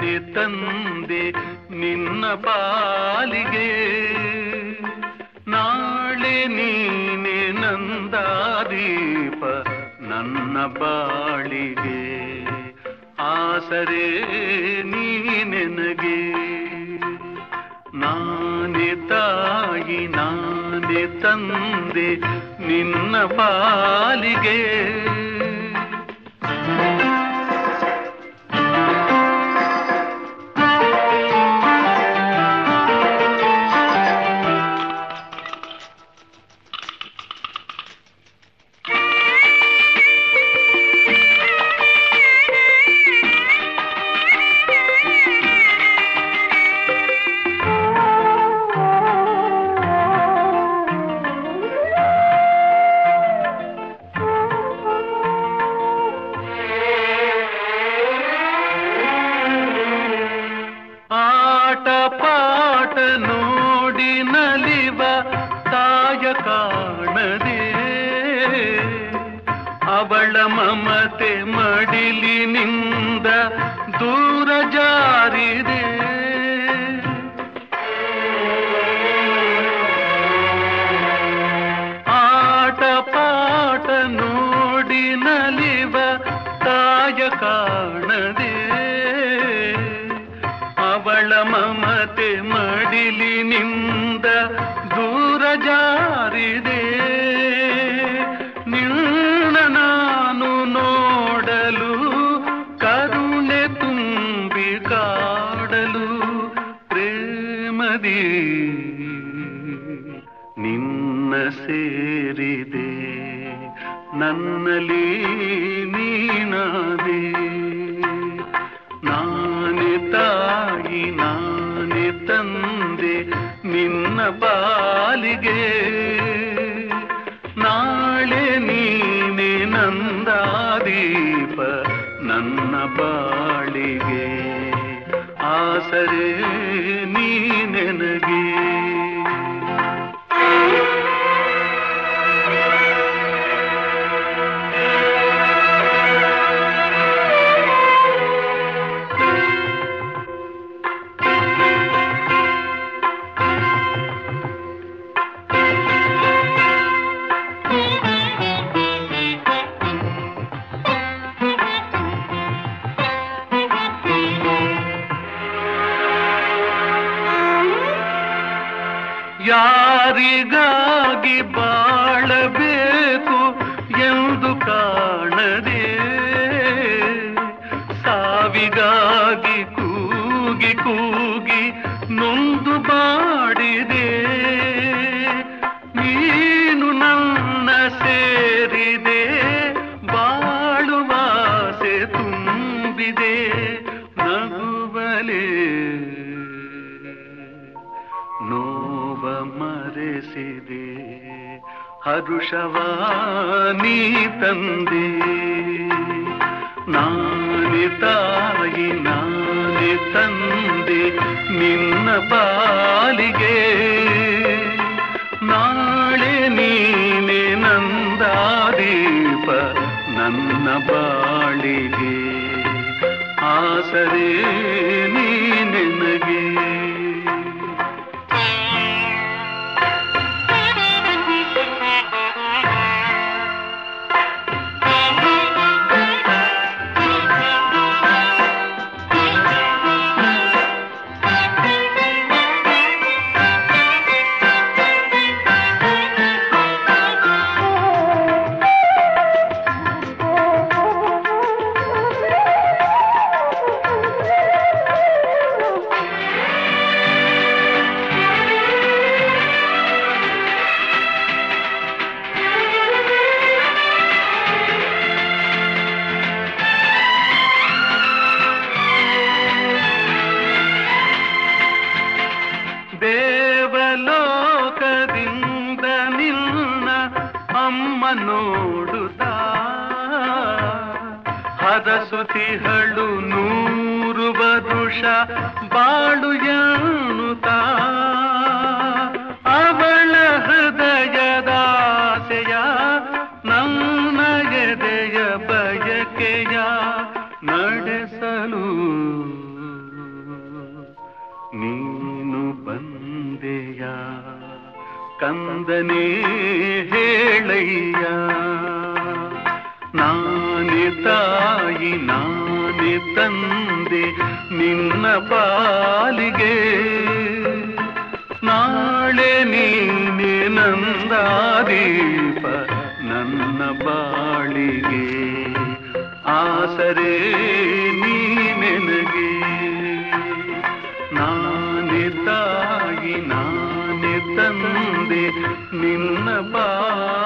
ನಾನೇ ತಂದೆ ನಿನ್ನ ಪಾಲಿಗೆ ನಾಳೆ ನೀನೆ ನಂದಾದೀಪ ನನ್ನ ಬಾಳಿಗೆ ಆಸರೆ ನೀನೆನಗೆ ನಾನೇ ತಾಯಿ ನಾನೇ ತಂದೆ ನಿನ್ನ ಪಾಲಿಗೆ ಆಟ ಪಾಟ ನೋಡಿ ನಲಿವ ತಾಯ ಕಾಣದೆ ಅವಳ ಮಮತೆ ಮಡಿಲಿನಿಂದ ದೂರ ಜಾರಿದೆ ಆಟ ಪಾಟ ನೋಡಿ ನಲಿವ ತಾಯ ಕಾಣದೆ ಅವಳ ಮಮತೆ ಮಡಿಲಿನಿಂದ ದೂರ ಜಾರಿದೆ ನಿನ್ನ ನಾನು ನೋಡಲು ಕರುಣೆ ತುಂಬಿ ಕಾಡಲು ಪ್ರೇಮದಿ ನಿನ್ನ ಸೇರಿದೆ ನನ್ನಲ್ಲಿ ನೀನಾದೆ ನಾನೇ ತಾಯಿ ನಾನೇ ತಂದೆ ನಿನ್ನ ಪಾಲಿಗೆ ನಾಳೆ ನೀನೆ ನಂದಾದೀಪ ನನ್ನ ಬಾಳಿಗೆ ಆಸರೆ ನೀನೆನಗೆ ಯಾರಿಗಾಗಿ ಬಾಳಬೇಕು ಎಂದು ಕಾಣದೆ ಸಾವಿಗಾಗಿ ಕೂಗಿ ಕೂಗಿ ನೊಂದು ಬಾಡಿದೆ ನೀನು ನನ್ನ ಸೇರಿದೆ ಬಾಳುವಾಸೆ ತುಂಬಿದೆ ನಗುವಲೇ ನೋವ ಮರೆಸಿದೆ ಹರುಷವ ನೀ ತಂದೆ ನಾನೇ ತಾಯಿ ನಾನೇ ತಂದೆ ನಿನ್ನ ಬಾಲಿಗೆ ನಾಳೆ ನೀನೆ ನಂದಾದೀಪ ನನ್ನ ಬಾಳಿಗೆ ಆಸರೆ ನೀನೆನಗೆ ದೇವಲೋಕದಿಂದ ನಿನ್ನ ಅಮ್ಮ ನೋಡುತ್ತಾ ಹದಸುತಿಹಳು ನೂರು ವರುಷ ಬಾಳು ಎನ್ನುತ್ತಾ ಅವಳ ಹೃದಯದಾಸೆಯ ನನ್ನ ಎದೆಯ ಬಯಕೆಯ ನಡೆಸಲು ಕಂದನೇ ಹೇಳಯ್ಯ ನಾನೇ ತಾಯಿ ನಾನೇ ತಂದೆ ನಿನ್ನ ಪಾಲಿಗೆ ನಾಳೆ ನೀನೆ ನಂದಾದೀಪ ನನ್ನ ಬಾಳಿಗೆ ಆಸರೆ ನೀನೆನಗೆ ನಾನೇ ತಾಯಿ ನಾನೇ ತಂದೆ ನಿನ್ನ ಬಾ